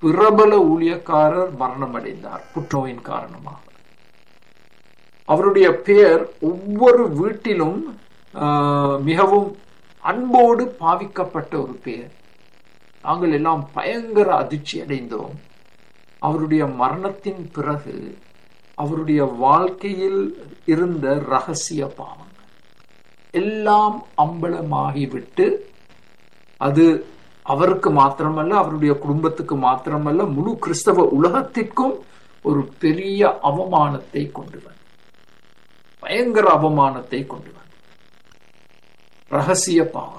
பிரபல ஊழியக்காரர் மரணமடைந்தார் புற்றுநோயின் காரணமாக அவருடைய பெயர் ஒவ்வொரு வீட்டிலும் ஆஹ், மிகவும் அன்போடு பாவிக்கப்பட்ட ஒரு பெயர் நாங்கள் எல்லாம் பயங்கர அதிர்ச்சி அடைந்தோம் அவருடைய மரணத்தின் பிறகு அவருடைய வாழ்க்கையில் இருந்த ரகசிய பாவங்கள் எல்லாம் அம்பலமாகிவிட்டு அது அவருக்கு மாத்திரமல்ல அவருடைய குடும்பத்துக்கு மாத்திரமல்ல முழு கிறிஸ்தவ உலகத்திற்கும் ஒரு பெரிய அவமானத்தை கொண்டு வந்தது பயங்கர அவமானத்தை கொண்டு வந்தது ரகசிய பாவங்கள்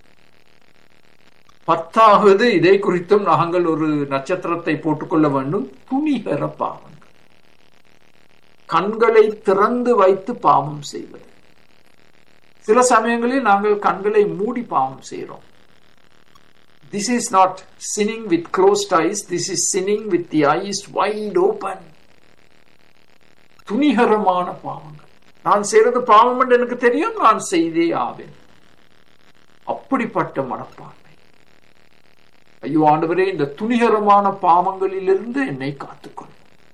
பத்தாவது இதை குறித்தும் நாங்கள் ஒரு நட்சத்திரத்தை போட்டுக்கொள்ள வேண்டும் துணிகர பாவங்கள் கண்களை திறந்து வைத்து பாவம் செய்வது சில சமயங்களில் நாங்கள் கண்களை மூடி பாவம் செய்கிறோம் this is not sinning with closed eyes this is sinning with the eyes wide open துணிகரமான பாவங்கள் நான் செய்யறது பாவம் என்று எனக்கு தெரியும் நான் செய்தே ஆவேன் அப்படிப்பட்ட மனப்பான்மை ஐயோ ஆண்டவரே இந்த துணிகரமான பாவங்களிலிருந்து என்னை காத்துக்கொள்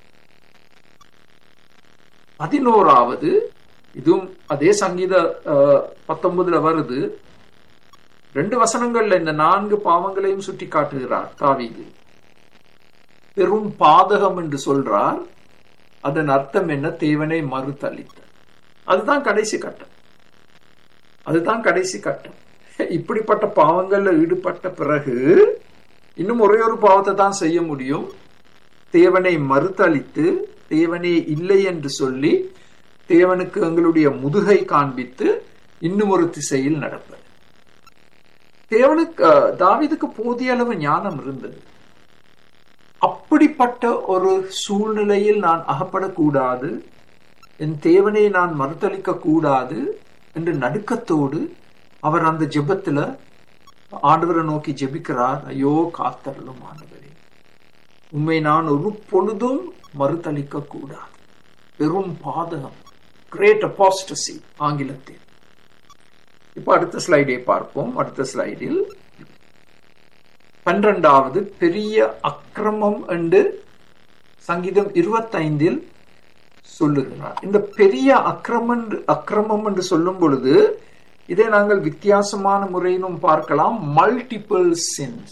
பதினோராவது இதுவும் அதே சங்கீத அஹ், பத்தொன்பதுல வருது ரெண்டு வசனங்கள்ல இந்த நான்கு பாவங்களையும் சுட்டி காட்டுகிறார் தாவீது பெரும் பாதகம் என்று சொல்றார் அதன் அர்த்தம் என்ன தேவனை மறுதளித்த அதுதான் கடைசி கட்டம் அதுதான் கடைசி கட்டம் இப்படிப்பட்ட பாவங்கள்ல ஈடுபட்ட பிறகு இன்னும் ஒரே ஒரு பாவத்தை தான் செய்ய முடியும் தேவனை மறுதளித்து தேவனே இல்லை என்று சொல்லி தேவனுக்கு எங்களுடைய முதுகை காண்பித்து இன்னும் ஒரு திசையில் நடப்பது தேவனுக்கு அஹ், தாவீதுக்கு போதிய அளவு ஞானம் இருந்தது அப்படிப்பட்ட ஒரு சூழ்நிலையில் நான் அகப்படக்கூடாது என் தேவனை நான் மறுதளிக்க கூடாது என்று நடுக்கத்தோடு அவர் அந்த ஜெபத்துல ஆண்டவரை நோக்கி ஜெபிக்கிறார் ஐயோ காத்தருளும் ஆண்டவரே உண்மை நான் ஒரு பொழுதும் மறுதளிக்க கூடாது பெரும் பாதகம் கிரேட் அபாஸ்டசி ஆங்கிலத்தில் இப்ப அடுத்த ஸ்லைடை பார்ப்போம் அடுத்த ஸ்லைடில் பன்னிரண்டாவது பெரிய அக்கிரமம் என்று சங்கீதம் இருபத்தைந்தில் சொல்லுகிறார் இந்த பெரிய அக்கிரமம் அக்கிரமம் என்று சொல்லும் பொழுது இதை நாங்கள் வித்தியாசமான முறையிலும் பார்க்கலாம் மல்டிபிள் சின்ஸ்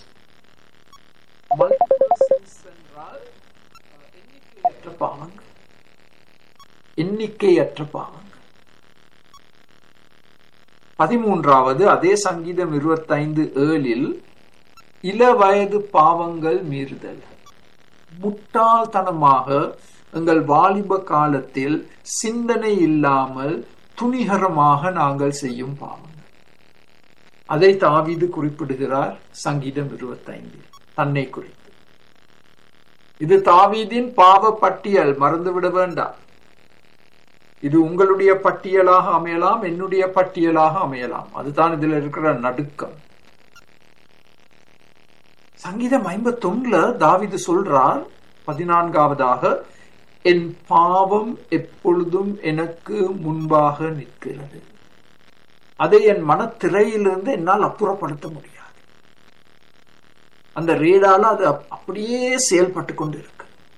என்றால் அஹ், எண்ணிக்கையற்ற பாவங்கள் எண்ணிக்கையற்ற பாவங்கள் பதிமூன்றாவது அதே சங்கீதம் இருபத்தைந்து ஏழில் இளவயது பாவங்கள் மீறுதல் முட்டாள்தனமாக எங்கள் வாலிப காலத்தில் சிந்தனை இல்லாமல் துணிகரமாக நாங்கள் செய்யும் பாவங்கள் அதை தாவீது குறிப்பிடுகிறார் சங்கீதம் இருபத்தைந்தில் தன்னை குறித்து இது தாவீதின் பாவ பட்டியல் மறந்துவிட வேண்டாம் இது உங்களுடைய பட்டியலாக அமையலாம் என்னுடைய பட்டியலாக அமையலாம் அதுதான் இதுல இருக்கிற நடுக்கம் சங்கீதம் ஐம்பத்தொன்னுல தாவிது சொல்றார் பதினான்காவதாக என் பாவம் எப்பொழுதும் எனக்கு முன்பாக நிற்கிறது அதை என் மனத்திரையிலிருந்து என்னால் அப்புறப்படுத்த முடியாது அந்த ரேடால அது அப்- அப்படியே செயல்பட்டு கொண்டு இருக்கு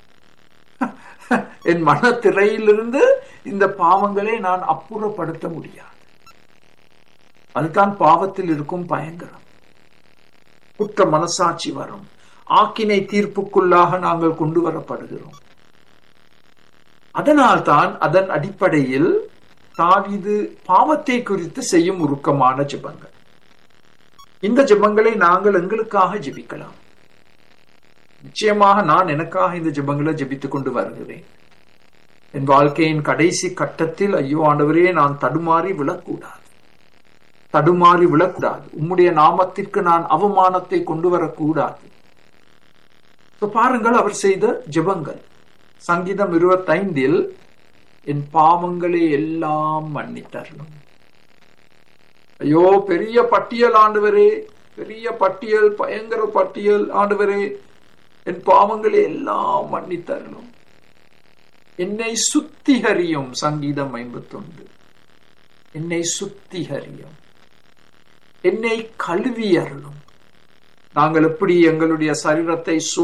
என் மனத்திரையிலிருந்து இந்த பாவங்களை நான் அப்புறப்படுத்த முடியாது அதுதான் பாவத்தில் இருக்கும் பயங்கரம் குற்ற மனசாட்சி வரும் ஆக்கினை தீர்ப்புக்குள்ளாக நாங்கள் கொண்டு வரப்படுகிறோம் அதனால்தான் அதன் அடிப்படையில் தாவீது பாவத்தை குறித்து செய்யும் உருக்கமான ஜெபங்கள் இந்த ஜெபங்களை நாங்கள் எங்களுக்காக ஜெபிக்கலாம் நிச்சயமாக நான் எனக்காக இந்த ஜெபங்களை ஜெபித்துக் கொண்டு வருகிறேன் என் வாழ்க்கையின் கடைசி கட்டத்தில் ஐயோ ஆண்டவரே நான் தடுமாறி விழக்கூடாது தடுமாறி விழக்கூடாது உம்முடைய நாமத்திற்கு நான் அவமானத்தை கொண்டு வரக்கூடாது இப்ப பாருங்கள் அவர் செய்த ஜெபங்கள் சங்கீதம் இருபத்தைந்தில் என் பாவங்களை எல்லாம் மன்னித்தரணும் ஐயோ பெரிய பட்டியல் ஆண்டவரே பெரிய பட்டியல் பயங்கர பட்டியல் ஆண்டவரே என் பாவங்களை எல்லாம் மன்னித்தரணும் என்னை சுத்திகரியும் சங்கீதம் ஐம்பத்தொன்று என்னை சுத்திகரியும் என்னை கழுவி அருளும் நாங்கள் எப்படி எங்களுடைய சரீரத்தை